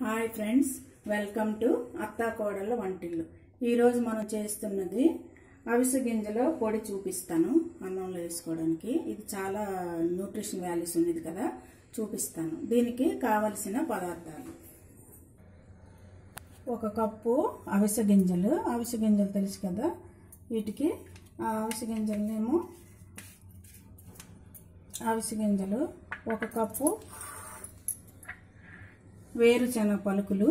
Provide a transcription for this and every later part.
Hi friends welcome to అత్తా కోడళ్ళ వంటిల్లు ఈరోజు మనం చేస్తున్నది అవిసె గింజల పొడి చూపిస్తాను అన్నంలో వేసుకోవడానికి ఇది చాలా న్యూట్రిషన్ వాల్యూస్ ఉన్నది కదా చూపిస్తాను దీనికి కావలసిన పదార్థాలు ఒక కప్పు అవిసె గింజలు అవిసె గింజలు తెలుసు కదా వీటికి ఆ అవిసె గింజలనేమో అవిసె గింజలు ఒక కప్పు వేరుశనగ పలుకులు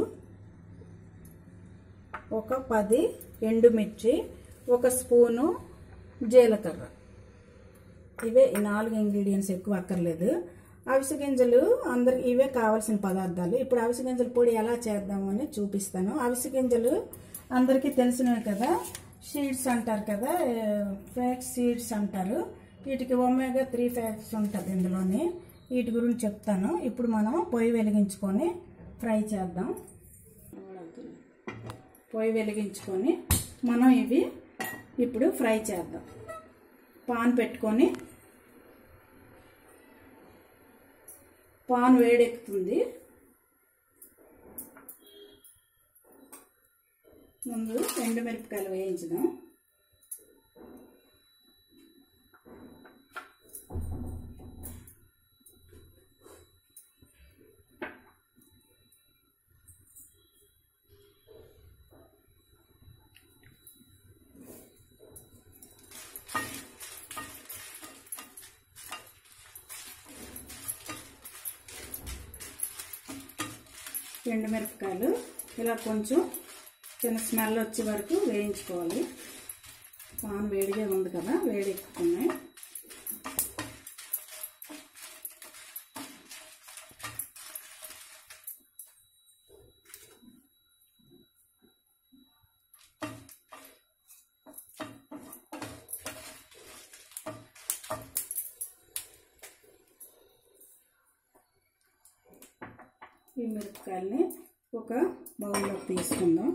ఒక పది ఎండుమిర్చి ఒక స్పూను జీలకర్ర ఇవే ఈ నాలుగు ఇంగ్రీడియంట్స్ ఎక్కువ అక్కర్లేదు అవిసె గింజలు అందరికి ఇవే కావాల్సిన పదార్థాలు ఇప్పుడు అవిసె గింజల పొడి ఎలా చేద్దామని చూపిస్తాను అవిసె గింజలు అందరికీ తెలిసినవి కదా సీడ్స్ అంటారు కదా ఫ్యాక్స్ సీడ్స్ అంటారు వీటికి ఒమేగా త్రీ ఫ్యాక్స్ ఉంటుంది ఇందులోని వీటి గురించి చెప్తాను ఇప్పుడు మనం పొయ్యి వెలిగించుకొని ఫ్రై చేద్దాం పొయ్యి వెలిగించుకొని మనం ఇవి ఇప్పుడు ఫ్రై చేద్దాం పాన్ పెట్టుకొని పాన్ వేడెక్కుతుంది ముందు ఎండుమిరపకాయలు వేయించుదాం ఎండుమిరపకాయలు ఇలా కొంచెం చిన్న స్మెల్ వచ్చే వరకు వేయించుకోవాలి పాన్ వేడిగా ఉంది కదా వేడి ఎక్కుతున్నాయి ఈ మిరపకాయల్ని ఒక బౌల్లో తీసుకుందాం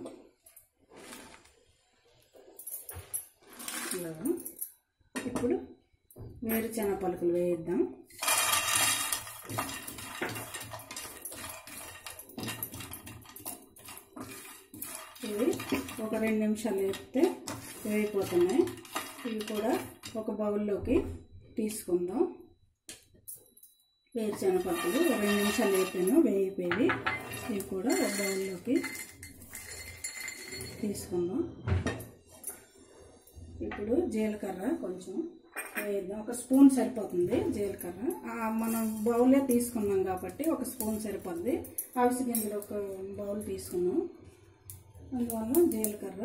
ఇలాగా ఇప్పుడు వేరుశెనగ పలుకులు వేయిద్దాం ఇవి ఒక రెండు నిమిషాలు వేస్తే వేగిపోతున్నాయి ఇవి కూడా ఒక బౌల్లోకి తీసుకుందాం వేరుశెనగ పప్పులు ఒక రెండు నిమిషాలు వేపాను వేగిపోయి ఇవి కూడా ఒక బౌల్లోకి తీసుకుందాం ఇప్పుడు జీలకర్ర కొంచెం వేద్దాం ఒక స్పూన్ సరిపోతుంది జీలకర్ర ఆ, మనం బౌలే తీసుకున్నాం కాబట్టి ఒక స్పూన్ సరిపోద్ది అవిసి గింజలు ఒక బౌల్ తీసుకున్నాం అందువల్ల జీలకర్ర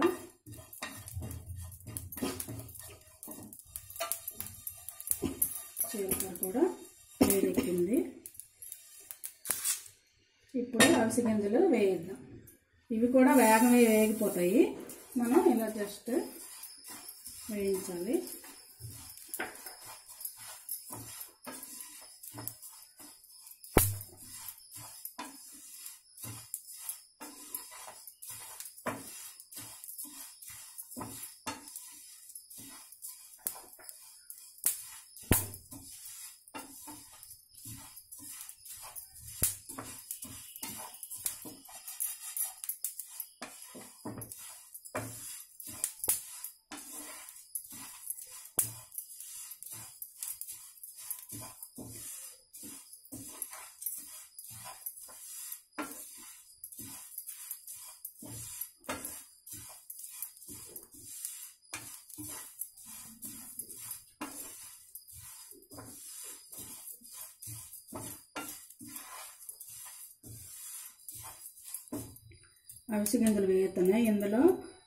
జీలకర్ర కూడా వేడెక్కింది ఇప్పుడు అవిసి గింజలు వేయిద్దాం ఇవి కూడా వేగమే వేగిపోతాయి మనం ఇలా జస్ట్ వేయించాలి అవిసి గింజలు వేగుతున్నాయి ఇందులో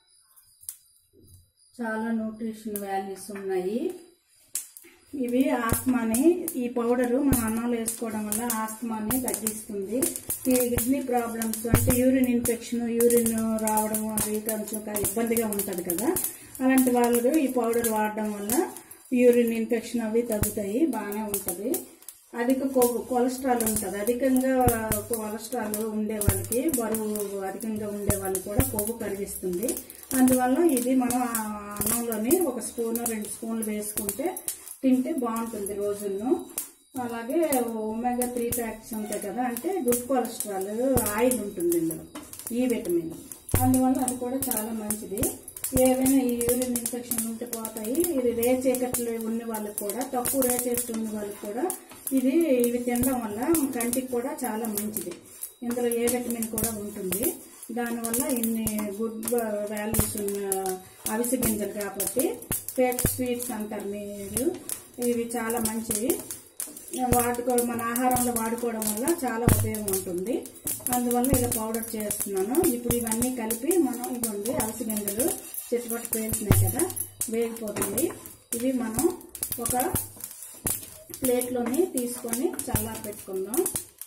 చాలా న్యూట్రిషన్ వాల్యూస్ ఉన్నాయి ఇవి ఆస్మాని ఈ పౌడరు మన అన్నంలో వేసుకోవడం వల్ల ఆస్మాని తగ్గిస్తుంది ఈ కిడ్నీ ప్రాబ్లమ్స్ అంటే యూరిన్ ఇన్ఫెక్షన్ యూరిన్ రావడం అది కొంచెం ఇబ్బందిగా ఉంటుంది కదా అలాంటి వాళ్ళు ఈ పౌడర్ వాడడం వల్ల యూరిన్ ఇన్ఫెక్షన్ అవి తగ్గుతాయి బాగానే ఉంటుంది అధిక కొవ్వు కొలెస్ట్రాల్ ఉంటుంది అధికంగా కొలెస్ట్రాల్ ఉండే వాళ్ళకి బరువు అధికంగా ఉండే వాళ్ళు కూడా కొవ్వు కరిగిస్తుంది అందువల్ల ఇది మనం ఆ అన్నంలోని ఒక స్పూన్ రెండు స్పూన్లు వేసుకుంటే తింటే బాగుంటుంది రోజును అలాగే ఒమేగా త్రీ ఫ్యాక్ట్స్ ఉంటాయి కదా అంటే గుడ్ కొలెస్ట్రాల్ ఆయిల్ ఉంటుంది ఇందులో ఈ విటమిన్ అందువల్ల అది కూడా చాలా మంచిది ఏవైనా ఈ యూరిన్ ఇన్ఫెక్షన్ ఉంటే పోతాయి ఇది రే చీకట్లు ఉన్న వాళ్ళకి కూడా తక్కువ రే ఉన్న వాళ్ళకి కూడా ఇది ఇవి తినడం వల్ల కంటికి కూడా చాలా మంచిది ఇందులో ఏ విటమిన్ కూడా ఉంటుంది దానివల్ల ఇన్ని గుడ్ వాల్యూస్ ఉన్న అవిసె గింజలు కాబట్టి ఫేక్ స్వీట్స్ అంటారు మీరు ఇవి చాలా మంచివి వాడుకో మన ఆహారంలో వాడుకోవడం వల్ల చాలా ఉపయోగం ఉంటుంది అందువల్ల ఇలా పౌడర్ చేస్తున్నాను ఇప్పుడు ఇవన్నీ కలిపి మనం ఇవ్వండి అలసి గింజలు చిట్టుపట్టు పేలుతున్నాయి కదా వేగిపోతుంది ఇవి మనం ఒక ప్లేట్లోని తీసుకొని చల్లారి పెట్టుకుందాం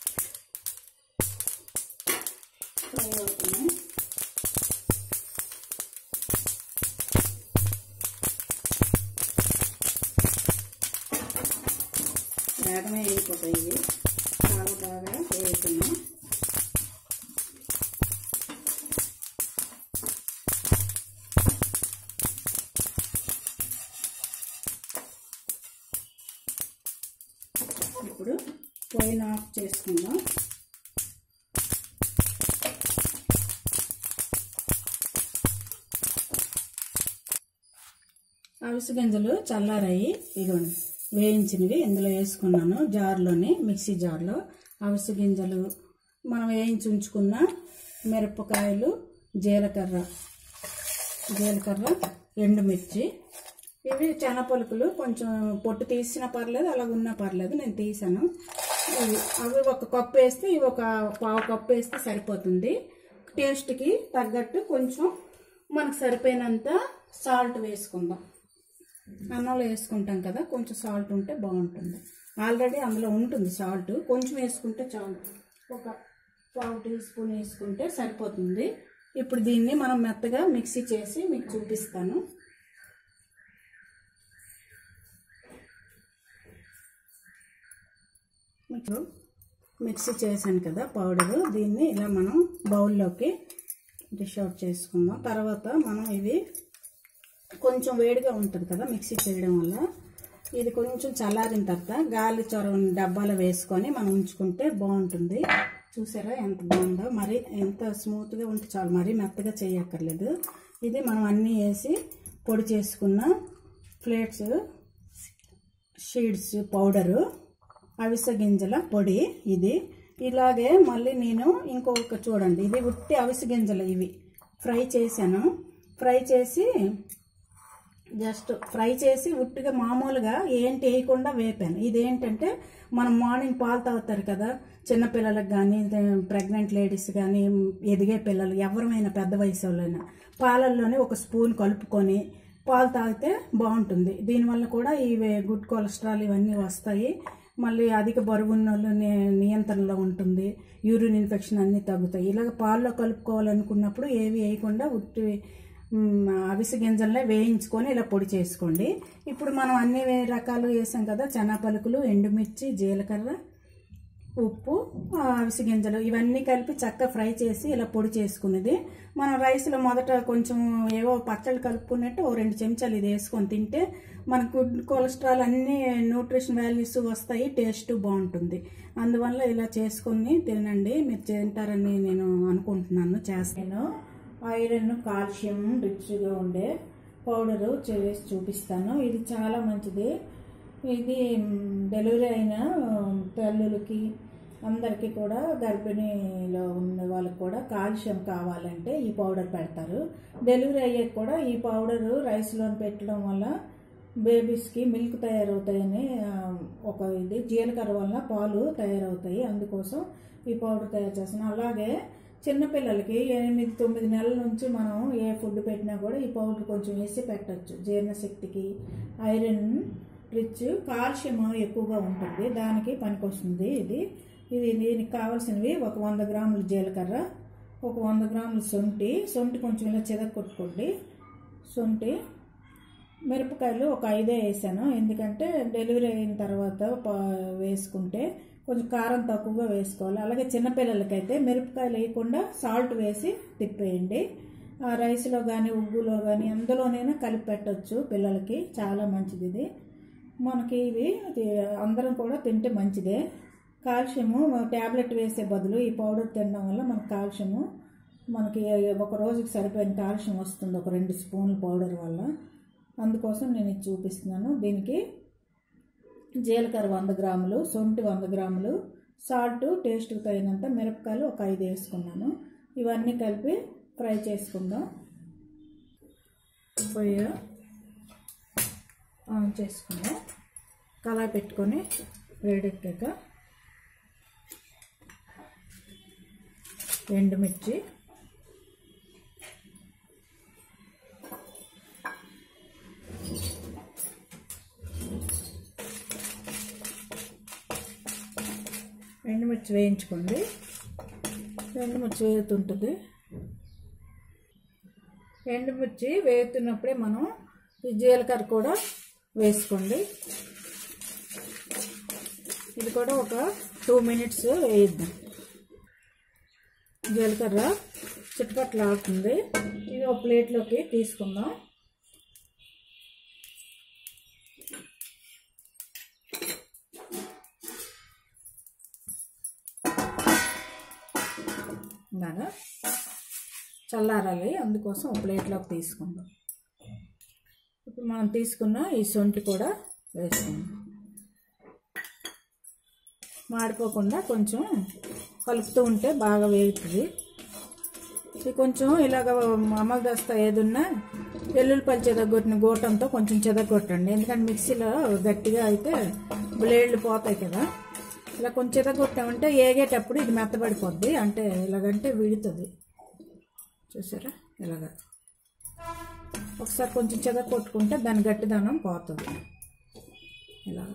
ఫ్రై అవుతున్నాయి వేగమే వేగిపోతాయి ఇవి చాలా బాగా వేగుతున్నాయి ఇప్పుడు పొయ్యిని ఆఫ్ చేసుకుందాం అవిసె గింజలు చల్లారాయి ఇదిగోండి వేయించినవి ఇందులో వేసుకున్నాను జార్లోని మిక్సీ జార్లో అవిసె గింజలు మనం వేయించి ఉంచుకున్న మిరపకాయలు జీలకర్ర జీలకర్ర ఎండుమిర్చి ఇవి శనపలుకులు కొంచెం పొట్టు తీసినా పర్లేదు అలా ఉన్నా పర్లేదు నేను తీసాను ఇవి అవి ఒక కప్పు వేస్తే ఇవి ఒక పావు కప్పు వేస్తే సరిపోతుంది టేస్ట్కి తగ్గట్టు కొంచెం మనకు సరిపోయినంత సాల్ట్ వేసుకుందాం అన్నంలో వేసుకుంటాం కదా కొంచెం సాల్ట్ ఉంటే బాగుంటుంది ఆల్రెడీ అందులో ఉంటుంది సాల్ట్ కొంచెం వేసుకుంటే చాలు ఒక పావు టీ స్పూన్ వేసుకుంటే సరిపోతుంది ఇప్పుడు దీన్ని మనం మెత్తగా మిక్సీ చేసి మీకు చూపిస్తాను మీకు మిక్సీ చేశాను కదా పౌడరు దీన్ని ఇలా మనం బౌల్లోకి డిష్ అవుట్ చేసుకుందాం తర్వాత మనం ఇవి కొంచెం వేడిగా ఉంటుంది కదా మిక్సీ చేయడం వల్ల ఇది కొంచెం చల్లారిన తర్వాత గాలి చొరవ డబ్బాలో వేసుకొని మనం ఉంచుకుంటే బాగుంటుంది చూసారా ఎంత బాగుందో మరి ఎంత స్మూత్గా ఉంటే చాలు మరీ మెత్తగా చేయక్కర్లేదు ఇది మనం అన్నీ వేసి పొడి చేసుకున్న ప్లేట్స్ షీడ్స్ పౌడరు అవిసె గింజల పొడి ఇది ఇలాగే మళ్ళీ నేను ఇంకొక చూడండి ఇది ఉట్టి అవిసె గింజలు ఇవి ఫ్రై చేశాను ఫ్రై చేసి జస్ట్ ఫ్రై చేసి ఉట్టిగా మామూలుగా ఏంటి వేయకుండా వేపాను ఇదేంటంటే మనం మార్నింగ్ పాలు తాగుతారు కదా చిన్నపిల్లలకు కానీ ప్రెగ్నెంట్ లేడీస్ కానీ ఎదిగే పిల్లలు ఎవరైనా పెద్ద వయసు వాళ్ళైనా పాలల్లోనే ఒక స్పూన్ కలుపుకొని పాలు తాగితే బాగుంటుంది దీనివల్ల కూడా ఈ గుడ్ కొలెస్ట్రాల్ ఇవన్నీ వస్తాయి మళ్ళీ అధిక బరువు ఉన్న వాళ్ళు ని- నియంత్రణలో ఉంటుంది యూరిన్ ఇన్ఫెక్షన్ అన్నీ తగ్గుతాయి ఇలాగ పాల్లో కలుపుకోవాలనుకున్నప్పుడు ఏవి వేయకుండా ఉట్టి మ్, అవిసె గింజలనే వేయించుకొని ఇలా పొడి చేసుకోండి ఇప్పుడు మనం అన్ని వే- రకాలు వేసాం కదా చెనా పలుకులు ఎండుమిర్చి జీలకర్ర ఉప్పు ఆ, అవిసె గింజలు ఇవన్నీ కలిపి చక్కగా ఫ్రై చేసి ఇలా పొడి చేసుకునేది మనం రైస్లో మొదట కొంచెం ఏవో పచ్చళ్ళు కలుపుకున్నట్టు ఓ రెండు చెంచాలు ఇది వేసుకొని తింటే మనకు గుడ్ కొలెస్ట్రాల్ అన్ని న్యూట్రిషన్ వాల్యూస్ వస్తాయి టేస్ట్ బాగుంటుంది అందువల్ల ఇలా చేసుకొని తినండి మీరు తింటారని నేను అనుకుంటున్నాను చేస్తాను ఐరన్ కాల్షియం రిచ్గా ఉండే పౌడరు చేసి చూపిస్తాను ఇది చాలా మంచిది ఇది మ్, డెలివరీ అయిన మ్, తల్లులకి అందరికీ కూడా గర్భిణీలో ఉన్న వాళ్ళకి కూడా కాల్షియం కావాలంటే ఈ పౌడర్ పెడతారు డెలివరీ అయ్యాక కూడా ఈ పౌడరు రైస్లో పెట్టడం వల్ల బేబీస్కి మిల్క్ తయారవుతాయని ఆ, ఒక ఇది జీలకర్ర వల్ల పాలు తయారవుతాయి అందుకోసం ఈ పౌడర్ తయారు చేస్తున్నాం అలాగే చిన్నపిల్లలకి ఎనిమిది తొమ్మిది నెలల నుంచి మనం ఏ ఫుడ్ పెట్టినా కూడా ఈ పౌడర్ కొంచెం వేసి పెట్టచ్చు జీర్ణశక్తికి ఐరన్ రిచ్ కాల్షియం ఎక్కువగా ఉంటుంది దానికి పనికొస్తుంది ఇది ఇది దీనికి కావాల్సినవి ఒక వంద గ్రాముల జీలకర్ర ఒక వంద గ్రాముల సొంటి సొంటి కొంచెం ఇలా చెదక్ కొట్టుకోండి సొంటి మిరపకాయలు ఒక ఐదే వేసాను ఎందుకంటే డెలివరీ అయిన తర్వాత ప- వేసుకుంటే కొంచెం కారం తక్కువగా వేసుకోవాలి అలాగే చిన్నపిల్లలకైతే మిరపకాయలు వేయకుండా సాల్ట్ వేసి తిప్పేయండి ఆ రైస్లో కానీ ఉగ్గులో కానీ అందులోనైనా కలిపి పెట్టచ్చు పిల్లలకి చాలా మంచిది ఇది మనకి ఇవి ఇది అందరం కూడా తింటే మంచిదే కాల్షియము ట్యాబ్లెట్ వేసే బదులు ఈ పౌడర్ తినడం వల్ల మనకు కాల్షియము మనకి ఒక రోజుకి సరిపోయిన కాల్షియం వస్తుంది ఒక రెండు స్పూన్ల పౌడర్ వల్ల అందుకోసం నేను ఇది చూపిస్తున్నాను దీనికి జీలకర్ర వంద గ్రాములు సొంటి వంద గ్రాములు సాల్ట్ టేస్ట్కి తగినంత మిరపకాయలు ఒక ఐదు వేసుకున్నాను ఇవన్నీ కలిపి ఫ్రై చేసుకుందాం పొయ్యి ఆన్ చేసుకుందాం కళాయి పెట్టుకొని వేడెక్కాక ఎండుమిర్చి ఎండుమిర్చి వేయించుకోండి ఎండుమిర్చి వేగుతుంటుంది ఎండుమిర్చి వేగుతున్నప్పుడే మనం ఈ జీలకర్ర కూడా వేసుకోండి ఇది కూడా ఒక టూ మినిట్స్ వేయిద్దాం జీలకర్ర చుట్టుపక్కల ఆడుతుంది ఇది ఒక ప్లేట్లోకి తీసుకుందాం ఇలాగా చల్లారాలి అందుకోసం ఒక ప్లేట్లోకి తీసుకుందాం ఇప్పుడు మనం తీసుకున్న ఈ సొంటి కూడా వేసుకుందాం మాడిపోకుండా కొంచెం కలుపుతూ ఉంటే బాగా వేగుతుంది ఇది కొంచెం ఇలాగ అమలు దస్తా ఏదున్నా వెల్లుల్లిపల్లి చెదగొట్టిన గోటంతో కొంచెం చెదగొట్టండి ఎందుకంటే మిక్సీలో గట్టిగా అయితే బ్లేడ్లు పోతాయి కదా ఇలా కొంచెం చెదగొట్టామంటే ఏగేటప్పుడు ఇది మెత్తబడిపోద్ది అంటే ఇలాగంటే విడుతుంది చూసారా ఇలాగ ఒకసారి కొంచెం చెద కొట్టుకుంటే దాని గట్టిదనం పోతుంది ఇలాగ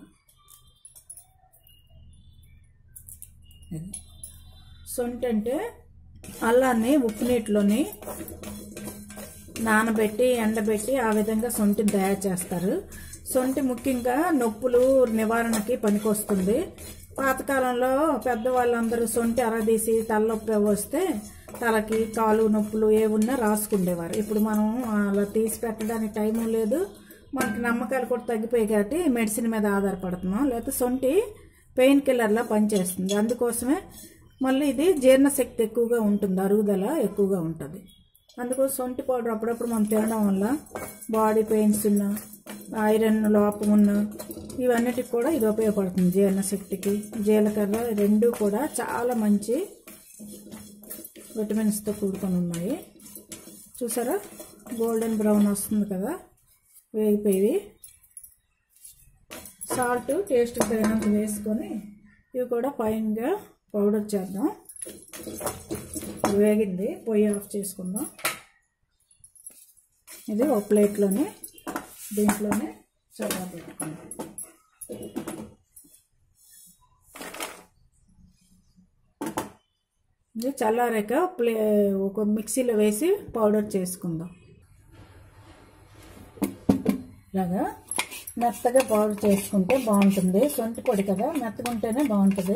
ఇది. సొంటి అంటే అల్లాన్ని ఉప్పు నీటిలోని నానబెట్టి ఎండబెట్టి ఆ విధంగా సొంటిని తయారు చేస్తారు సొంటి ముఖ్యంగా నొప్పులు నివారణకి పనికొస్తుంది పాతకాలంలో పెద్దవాళ్ళందరూ సొంటి అరదీసి తలనొప్పి వస్తే తలకి కాలు నొప్పులు ఏ ఉన్నా రాసుకుండేవారు ఇప్పుడు మనం అలా తీసి పెట్టడానికి టైము లేదు మనకి నమ్మకాలు కూడా తగ్గిపోయాయి కాబట్టి మెడిసిన్ మీద ఆధారపడుతున్నాం లేకపోతే సొంటి పెయిన్ కిల్లర్లా పనిచేస్తుంది అందుకోసమే మళ్ళీ ఇది జీర్ణశక్తి ఎక్కువగా ఉంటుంది అరుగుదల ఎక్కువగా ఉంటుంది అందుకోసం సొంటి పౌడర్ అప్పుడప్పుడు మనం తినడం వల్ల బాడీ పెయిన్స్ ఉన్న ఐరన్ లోపం ఉన్న ఇవన్నిటికి కూడా ఇది ఉపయోగపడుతుంది జీర్ణశక్తికి జీలకర్ర రెండు కూడా చాలా మంచి విటమిన్స్తో కూడుకొని ఉన్నాయి చూసారా గోల్డెన్ బ్రౌన్ వస్తుంది కదా వేగిపోయి సాల్ట్ టేస్ట్ తగినంత వేసుకొని ఇవి కూడా ఫైన్గా పౌడర్ చేద్దాం వేగింది పొయ్యి ఆఫ్ చేసుకుందాం ఇది ఒక ప్లేట్లోనే దీంట్లోనే చల్లా పెట్టుకుందాం ఇది చల్లారాక ప్లే ఒక మిక్సీలో వేసి పౌడర్ చేసుకుందాం ఇలాగా మెత్తగా పౌడర్ చేసుకుంటే బాగుంటుంది సొంటి పొడి కదా మెత్తగా ఉంటేనే బాగుంటుంది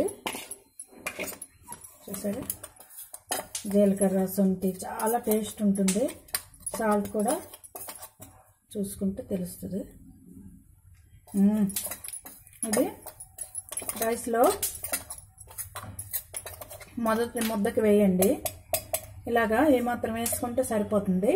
చూసారా జీలకర్ర సొంటి చాలా టేస్ట్ ఉంటుంది సాల్ట్ కూడా చూసుకుంటే తెలుస్తుంది మ్మ్. ఇది రైస్లో మొదటి ముద్దకి వేయండి ఇలాగా ఏమాత్రం వేసుకుంటే సరిపోతుంది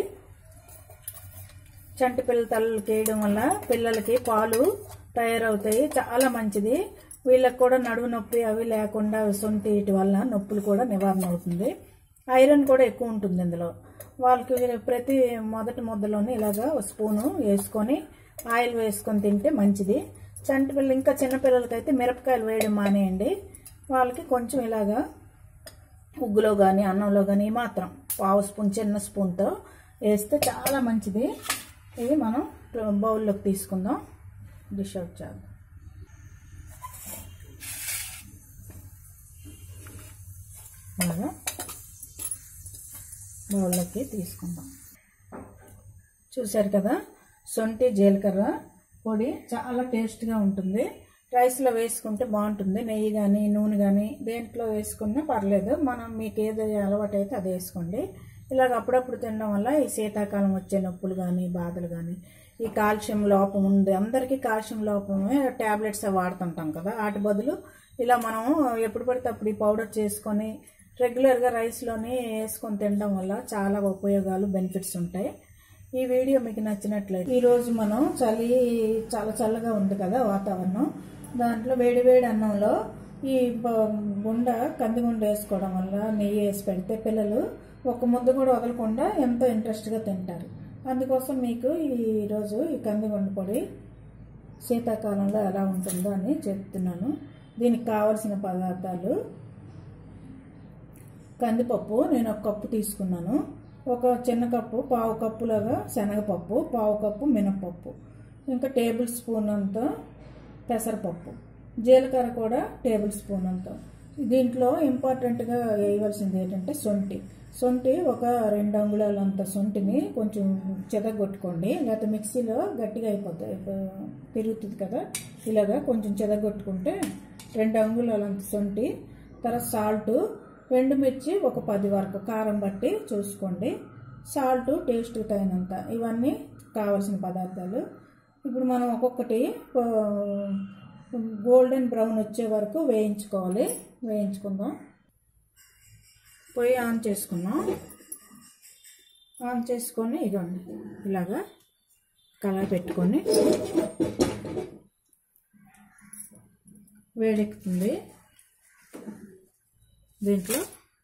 చంటి పిల్లల తలకి వేయడం వల్ల పిల్లలకి పాలు తయారవుతాయి చాలా మంచిది వీళ్ళకి కూడా నడుము నొప్పి అవి లేకుండా సొంటి వీటి వల్ల నొప్పులు కూడా నివారణ అవుతుంది ఐరన్ కూడా ఎక్కువ ఉంటుంది ఇందులో వాళ్ళకి ప్రతి మొదటి ముద్దలోనే ఇలాగా ఒక స్పూను వేసుకొని ఆయిల్ వేసుకొని తింటే మంచిది చంటి పిల్లలు ఇంకా చిన్నపిల్లలకైతే మిరపకాయలు వేయడం మానేయండి వాళ్ళకి కొంచెం ఇలాగా ఉగ్గులో కానీ అన్నంలో కానీ మాత్రం పావు స్పూన్ చిన్న స్పూన్తో వేస్తే చాలా మంచిది ఇది మనం బౌల్లోకి తీసుకుందాం డిష్ అవుట్ చేద్దాం అలాగా బౌల్లోకి తీసుకుందాం చూశారు కదా సొంటి జీలకర్ర పొడి చాలా టేస్ట్గా ఉంటుంది రైస్లో వేసుకుంటే బాగుంటుంది నెయ్యి కానీ నూనె కానీ దేంట్లో వేసుకున్నా పర్లేదు మనం మీకు ఏది అలవాటు అయితే అది వేసుకోండి ఇలాగ అప్పుడప్పుడు తినడం వల్ల ఈ శీతాకాలం వచ్చే నొప్పులు కానీ బాధలు కానీ ఈ కాల్షియం లోపం ఉంది అందరికీ కాల్షియం లోపమే ట్యాబ్లెట్స్ వాడుతుంటాం కదా వాటి బదులు ఇలా మనం ఎప్పుడు పడితే అప్పుడు ఈ పౌడర్ చేసుకొని రెగ్యులర్గా రైస్లోని వేసుకొని తినడం వల్ల చాలా ఉపయోగాలు బెనిఫిట్స్ ఉంటాయి ఈ వీడియో మీకు నచ్చినట్లయితే ఈరోజు మనం చలి చాలా చల్లగా ఉంది కదా వాతావరణం దాంట్లో వేడి వేడి అన్నంలో ఈ బ- గుండ కంది గుండ వేసుకోవడం వల్ల నెయ్యి వేసి పెడితే పిల్లలు ఒక ముద్ద కూడా వదలకుండా ఎంతో ఇంట్రెస్ట్గా తింటారు అందుకోసం మీకు ఈరోజు ఈ కందిగుండ పొడి శీతాకాలంలో ఎలా ఉంటుందో అని చెప్తున్నాను దీనికి కావలసిన పదార్థాలు కందిపప్పు నేను ఒక కప్పు తీసుకున్నాను ఒక చిన్న కప్పు పావు కప్పులాగా శనగపప్పు పావు కప్పు మినపప్పు ఇంకా టేబుల్ స్పూన్ అంత పెసరపప్పు జీలకర్ర కూడా టేబుల్ స్పూన్ అంత దీంట్లో ఇంపార్టెంట్గా వేయవలసింది ఏంటంటే సొంటి సొంటి ఒక రెండు అంగుళాలంత సొంటిని కొంచెం చెదగొట్టుకోండి లేకపోతే మిక్సీలో గట్టిగా అయిపోతుంది అయిపో- తిరుగుతుంది కదా ఇలాగా కొంచెం చెదగొట్టుకుంటే రెండు అంగుళాలంత సొంటి తర్వాత సాల్ట్ రెండు మిర్చి ఒక పది వరకు కారం బట్టి చూసుకోండి సాల్ట్ టేస్ట్ తగినంత ఇవన్నీ కావాల్సిన పదార్థాలు ఇప్పుడు మనం ఒక్కొక్కటి ఆ, గోల్డెన్ బ్రౌన్ వచ్చే వరకు వేయించుకోవాలి వేయించుకుందాం పొయ్యి ఆన్ చేసుకున్నాం ఆన్ చేసుకొని ఇదండి ఇలాగా కళాయి పెట్టుకొని వేడెక్కుతుంది దీంట్లో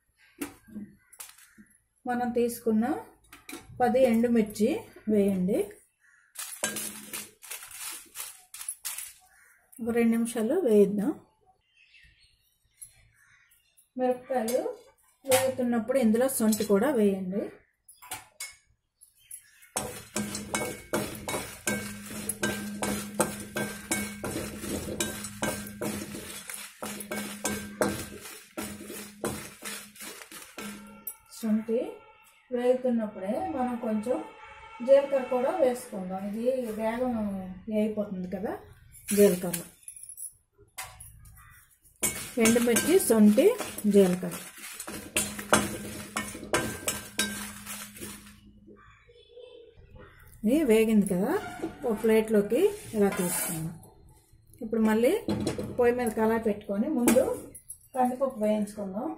మనం తీసుకున్న పది ఎండుమిర్చి వేయండి ఒక రెండు నిమిషాలు వేయిద్దాం మిరపకాయలు వేగుతున్నప్పుడు ఇందులో సొంటి కూడా వేయండి శుంఠి వేగుతున్నప్పుడే మనం కొంచెం జీలకర్ర కూడా వేసుకుందాం ఇది వేగం వేగిపోతుంది కదా జీలకర్ర ఎండుమిర్చి శొంఠి జీలకర్ర ఇది వేగింది కదా ఒక ప్లేట్లోకి ఇలా తీసుకుందాం ఇప్పుడు మళ్ళీ పొయ్యి మీద కళాయి పెట్టుకొని ముందు కందిపప్పు వేయించుకుందాం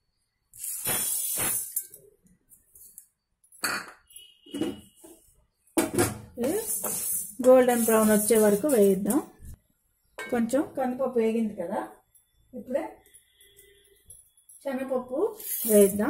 ఇది గోల్డెన్ బ్రౌన్ వచ్చే వరకు వేయిద్దాం కొంచెం కందిపప్పు వేగింది కదా ఇప్పుడే శనగపప్పు వేయిద్దాం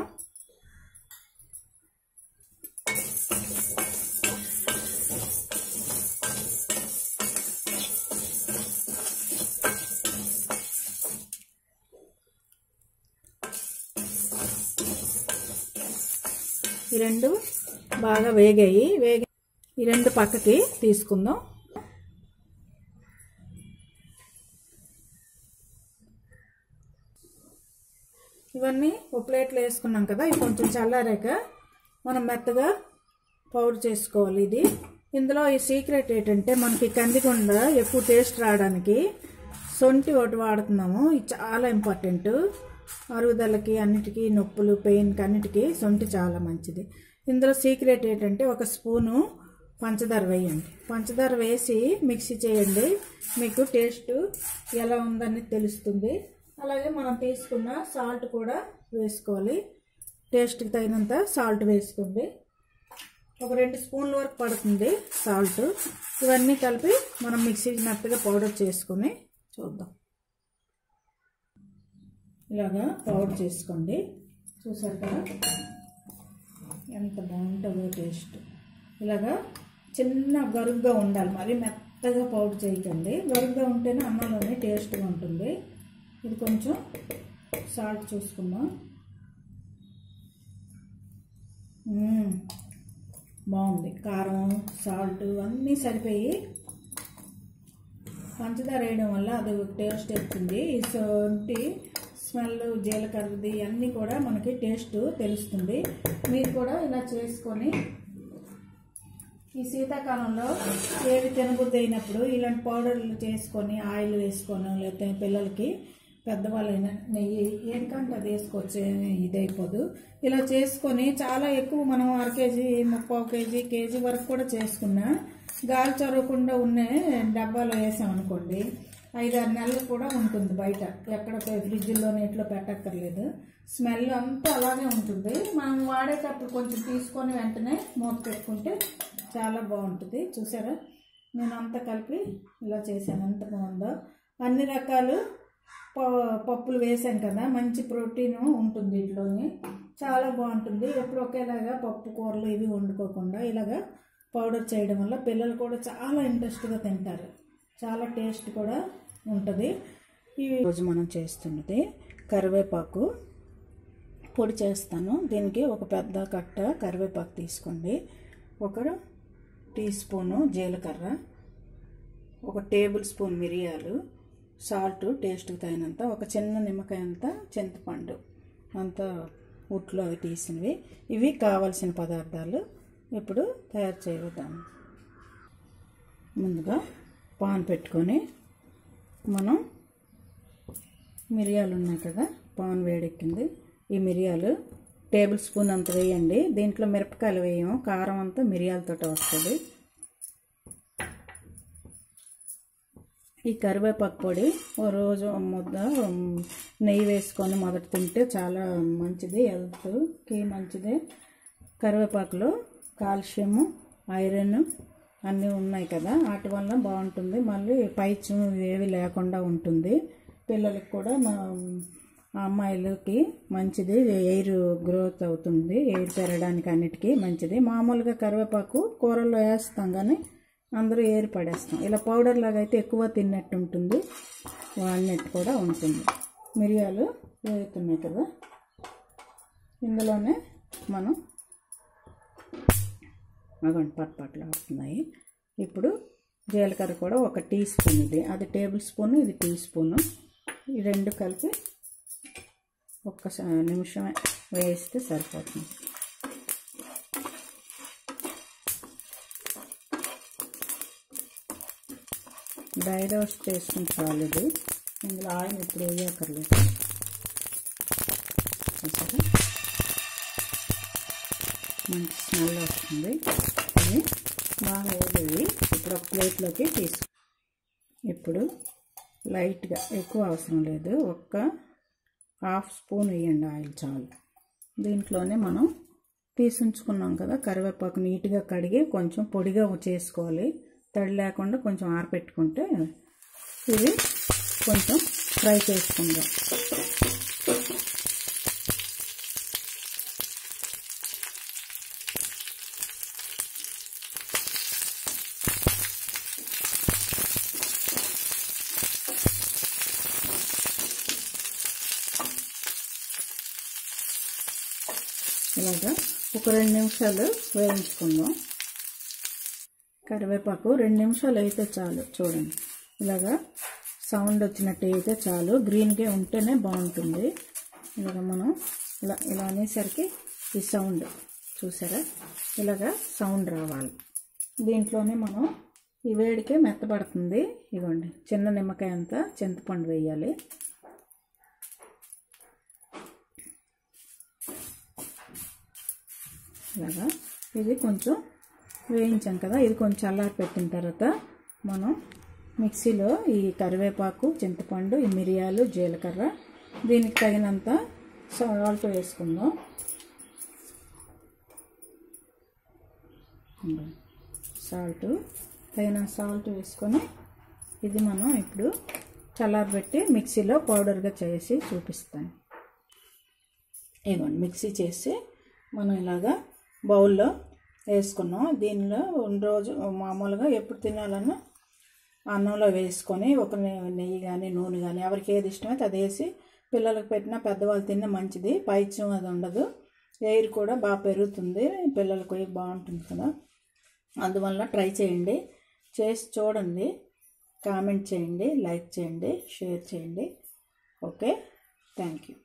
ఈ రెండు బాగా వేగాయి వేగి ఈ రెండు పక్కకి తీసుకుందాం ఇవన్నీ ఒక ప్లేట్లో వేసుకున్నాం కదా ఇవి కొంచెం చల్లారాక మనం మెత్తగా పౌడర్ చేసుకోవాలి ఇది ఇందులో ఈ సీక్రెట్ ఏంటంటే మనకి కందికొండ ఎక్కువ టేస్ట్ రావడానికి సొంటి ఒకటి వాడుతున్నాము ఇది చాలా ఇంపార్టెంట్ అరుగుదలకి అన్నిటికీ నొప్పులు పెయిన్కి అన్నిటికీ సొంటి చాలా మంచిది ఇందులో సీక్రెట్ ఏంటంటే ఒక స్పూను పంచదార వేయండి పంచదార వేసి మిక్సీ చేయండి మీకు టేస్ట్ ఎలా ఉందని తెలుస్తుంది అలాగే మనం తీసుకున్న సాల్ట్ కూడా వేసుకోవాలి టేస్ట్కి తగినంత సాల్ట్ వేసుకోండి ఒక రెండు స్పూన్ల వరకు పడుతుంది సాల్ట్ ఇవన్నీ కలిపి మనం మిక్సీ మెత్తగా పౌడర్ చేసుకొని చూద్దాం ఇలాగా పౌడర్ చేసుకోండి చూసారు కదా ఎంత బాగుంటుందో టేస్ట్ ఇలాగా చిన్న గరుగ్గా ఉండాలి మరి మెత్తగా పౌడర్ చేయకండి గరుగ్గా ఉంటేనే అన్నంలోనే టేస్ట్గా ఉంటుంది ఇది కొంచెం సాల్ట్ చూసుకుందాం మ్మ్. బాగుంది కారం సాల్ట్ అన్నీ సరిపోయి పంచదార వేయడం వల్ల అది ఒక టేస్ట్ ఎక్కుతుంది ఈ సొంటి స్మెల్ జీలకర్రది అన్నీ కూడా మనకి టేస్ట్ తెలుస్తుంది మీరు కూడా ఇలా చేసుకొని ఈ శీతాకాలంలో ఏవి తినబుద్ధి అయినప్పుడు ఇలాంటి పౌడర్లు చేసుకొని ఆయిల్ వేసుకొని లేకపోతే పిల్లలకి పెద్దవాళ్ళైనా నెయ్యి ఏంటంటే అది వేసుకోవచ్చు ఇది అయిపోదు ఇలా చేసుకొని చాలా ఎక్కువ మనం అర కేజీ ముప్పావు కేజీ కేజీ వరకు కూడా చేసుకున్నా గాలి చొరవకుండా ఉన్న డబ్బాలో వేసాం అనుకోండి ఐదారు నెలలు కూడా ఉంటుంది బయట ఎక్కడ ఫ్రిడ్జ్లో నీటిలో పెట్టక్కర్లేదు స్మెల్ అంతా అలాగే ఉంటుంది మనం వాడేటప్పుడు కొంచెం తీసుకొని వెంటనే మూత పెట్టుకుంటే చాలా బాగుంటుంది చూసారా నేను అంతా కలిపి ఇలా చేశాను ఎంత బాగుందో అన్ని రకాలు ప- పప్పులు వేసాం కదా మంచి ప్రోటీన్ ఉంటుంది వీటిలోని చాలా బాగుంటుంది ఎప్పుడు ఒకేలాగా పప్పు కూరలు ఇవి వండుకోకుండా ఇలాగా పౌడర్ చేయడం వల్ల పిల్లలు కూడా చాలా ఇంట్రెస్ట్గా తింటారు చాలా టేస్ట్ కూడా ఉంటుంది ఈ రోజు మనం చేస్తున్నది కరివేపాకు పొడి చేస్తాను దీనికి ఒక పెద్ద కట్ట కరివేపాకు తీసుకోండి ఒక టీ స్పూను జీలకర్ర ఒక టేబుల్ స్పూన్ మిరియాలు సాల్ట్ టేస్ట్కి తగినంత ఒక చిన్న నిమ్మకాయ అంత చింతపండు అంత ఉట్లో అవి తీసినవి ఇవి కావలసిన పదార్థాలు ఇప్పుడు తయారు చేద్దాం ముందుగా పాన్ పెట్టుకొని మనం మిరియాలు ఉన్నాయి కదా పాన్ వేడెక్కింది ఈ మిరియాలు టేబుల్ స్పూన్ అంత వేయండి దీంట్లో మిరపకాయలు వేయము కారం అంతా మిరియాలతో వస్తుంది ఈ కరివేపాకు పొడి ఓ రోజు ఓ ముద్ద ఉమ్, నెయ్యి వేసుకొని మొదట తింటే చాలా మంచిది హెల్త్కి మంచిది కరివేపాకులో కాల్షియము ఐరన్ అన్నీ ఉన్నాయి కదా వాటి వల్ల బాగుంటుంది మళ్ళీ పైచు ఏవి లేకుండా ఉంటుంది పిల్లలకి కూడా మా అమ్మాయిలకి మంచిది ఎయిర్ గ్రోత్ అవుతుంది ఎయిర్ పెరగడానికి అన్నిటికీ మంచిది మామూలుగా కరివేపాకు కూరల్లో వేస్తాం కానీ అందరూ ఏరి పడేస్తాం ఇలా పౌడర్ లాగా అయితే ఎక్కువ తిన్నట్టు ఉంటుంది వాడినట్టు కూడా ఉంటుంది మిరియాలు వేగుతున్నాయి కదా ఇందులోనే మనం అగండి పట్టు ఆడుతున్నాయి ఇప్పుడు జీలకర్ర కూడా ఒక టీ స్పూన్ ఇది అది టేబుల్ స్పూన్ ఇది టీ స్పూను ఈ రెండు కలిపి ఒక్క స- నిమిషమే వేస్తే సరిపోతుంది డ్రై రోస్ట్ చేసుకుని చాలు ఇది ఇందులో ఆయిల్ ఇప్పుడు వేయక్కర్లేదు చూసారా మంచి స్మెల్ వస్తుంది ఇది బాగా వేగేవి ఇప్పుడు ఒక ప్లేట్లోకి తీసు ఇప్పుడు లైట్గా ఎక్కువ అవసరం లేదు ఒక్క హాఫ్ స్పూన్ వేయండి ఆయిల్ చాలు దీంట్లోనే మనం తీసి ఉంచుకున్నాం కదా కరివేపాకు నీట్గా కడిగి కొంచెం పొడిగా చేసుకోవాలి తడి లేకుండా కొంచెం ఆరపెట్టుకుంటే ఇది కొంచెం ఫ్రై చేసుకుందాం ఇలాగా ఒక రెండు నిమిషాలు వేయించుకుందాం కరివేపాకు రెండు నిమిషాలు అయితే చాలు చూడండి ఇలాగా సౌండ్ వచ్చినట్టు అయితే చాలు గ్రీన్గా ఉంటేనే బాగుంటుంది ఇలాగ మనం ఇలా ఇలా అనేసరికి ఈ సౌండ్ చూసారా ఇలాగా సౌండ్ రావాలి దీంట్లోనే మనం ఈ వేడికే మెత్తపడుతుంది ఇదిగోండి చిన్న నిమ్మకాయ అంతా చింతపండు వేయాలి ఇలాగా ఇది కొంచెం వేయించాం కదా ఇది కొంచెం చల్లారి పెట్టిన తర్వాత మనం మిక్సీలో ఈ కరివేపాకు చింతపండు ఈ మిరియాలు జీలకర్ర దీనికి తగినంత సాల్ట్ వేసుకుందాం సాల్ట్ తగిన సాల్ట్ వేసుకొని ఇది మనం ఇప్పుడు చల్లారబెట్టి మిక్సీలో పౌడర్గా చేసి చూపిస్తాను ఇదిగోండి మిక్సీ చేసి మనం ఇలాగా బౌల్లో వేసుకున్నాం దీనిలో రోజు మామూలుగా ఎప్పుడు తినాలన్నా అన్నంలో వేసుకొని ఒక నె- నెయ్యి కానీ నూనె కానీ ఎవరికి ఏది ఇష్టమైతే అది వేసి పిల్లలకు పెట్టినా పెద్దవాళ్ళు తిన్నా మంచిది పైత్యం అది ఉండదు ఎయిర్ కూడా బాగా పెరుగుతుంది పిల్లలకు బాగుంటుంది కదా అందువల్ల ట్రై చేయండి చేసి చూడండి కామెంట్ చేయండి లైక్ చేయండి షేర్ చేయండి ఓకే థ్యాంక్ యూ